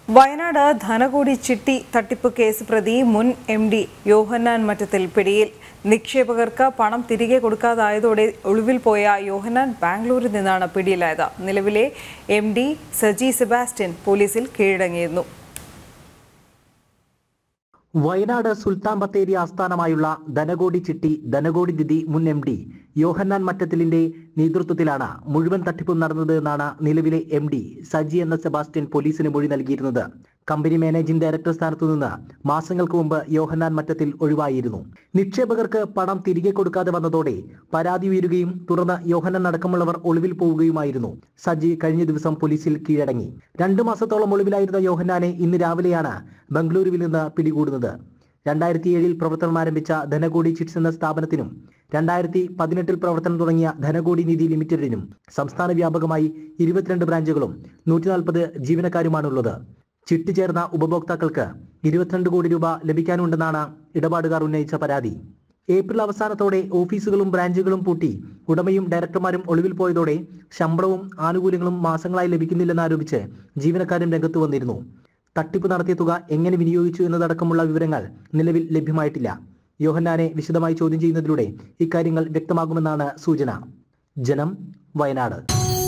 വയനാട് ധനകൂടി ചിട്ടി തട്ടിപ്പ് കേസ് പ്രതി മുൻ എം ഡി യോഹന്നാൻ മറ്റത്തിൽ പിടിയിൽ നിക്ഷേപകർക്ക് പണം തിരികെ കൊടുക്കാതായതോടെ ഒളിവിൽ പോയ യോഹന്നാൻ ബാംഗ്ലൂരിൽ നിന്നാണ് പിടിയിലായത് നിലവിലെ എം ഡി സജി സെബാസ്റ്റ്യൻ പോലീസിൽ കീഴടങ്ങിയിരുന്നു വയനാട് സുൽത്താൻ ബത്തേരി ആസ്ഥാനമായുള്ള ധനകോടി ചിട്ടി ധനകോടി നിധി മുൻ എം ഡി യോഹന്നാൻ മറ്റത്തിലിന്റെ നേതൃത്വത്തിലാണ് മുഴുവൻ തട്ടിപ്പും നടന്നത് എന്നാണ് നിലവിലെ എം ഡി സജി എന്ന സെബാസ്റ്റ്യൻ പോലീസിന് മൊഴി നൽകിയിരുന്നത് കമ്പനി മാനേജിംഗ് ഡയറക്ടർ സ്ഥാനത്തു നിന്ന് മാസങ്ങൾക്ക് മുമ്പ് യോഹന്നാൻ മറ്റത്തിൽ ഒഴിവായിരുന്നു നിക്ഷേപകർക്ക് പണം തിരികെ കൊടുക്കാതെ വന്നതോടെ പരാതി ഉയരുകയും തുടർന്ന് യോഹന്നാൻ അടക്കമുള്ളവർ ഒളിവിൽ പോവുകയുമായിരുന്നു സജി കഴിഞ്ഞ ദിവസം പോലീസിൽ കീഴടങ്ങി രണ്ടു മാസത്തോളം ഒളിവിലായിരുന്ന യോഹന്നാനെ ഇന്ന് രാവിലെയാണ് ബംഗളൂരുവിൽ നിന്ന് പിടികൂടുന്നത് രണ്ടായിരത്തി ഏഴിൽ പ്രവർത്തനം ആരംഭിച്ച ധനകോടി ചിറ്റ്സ് എന്ന സ്ഥാപനത്തിനും രണ്ടായിരത്തി പതിനെട്ടിൽ പ്രവർത്തനം തുടങ്ങിയ ധനകോടി നിധി ലിമിറ്റഡിനും സംസ്ഥാന വ്യാപകമായി ഇരുപത്തിരണ്ട് ബ്രാഞ്ചുകളും നൂറ്റി നാൽപ്പത് ജീവനക്കാരുമാണുള്ളത് ചിട്ടി ചേർന്ന ഉപഭോക്താക്കൾക്ക് ഇരുപത്തിരണ്ട് കോടി രൂപ ലഭിക്കാനുണ്ടെന്നാണ് ഇടപാടുകാർ ഉന്നയിച്ച പരാതി ഏപ്രിൽ അവസാനത്തോടെ ഓഫീസുകളും ബ്രാഞ്ചുകളും പൂട്ടി ഉടമയും ഡയറക്ടർമാരും ഒളിവിൽ പോയതോടെ ശമ്പളവും ആനുകൂല്യങ്ങളും മാസങ്ങളായി ലഭിക്കുന്നില്ലെന്നാരോപിച്ച് ജീവനക്കാരും രംഗത്ത് വന്നിരുന്നു തട്ടിപ്പ് നടത്തിയ തുക എങ്ങനെ വിനിയോഗിച്ചു എന്നതടക്കമുള്ള വിവരങ്ങൾ നിലവിൽ ലഭ്യമായിട്ടില്ല യോഹന്നാനെ വിശദമായി ചോദ്യം ചെയ്യുന്നതിലൂടെ ഇക്കാര്യങ്ങൾ വ്യക്തമാകുമെന്നാണ് സൂചന ജനം വയനാട്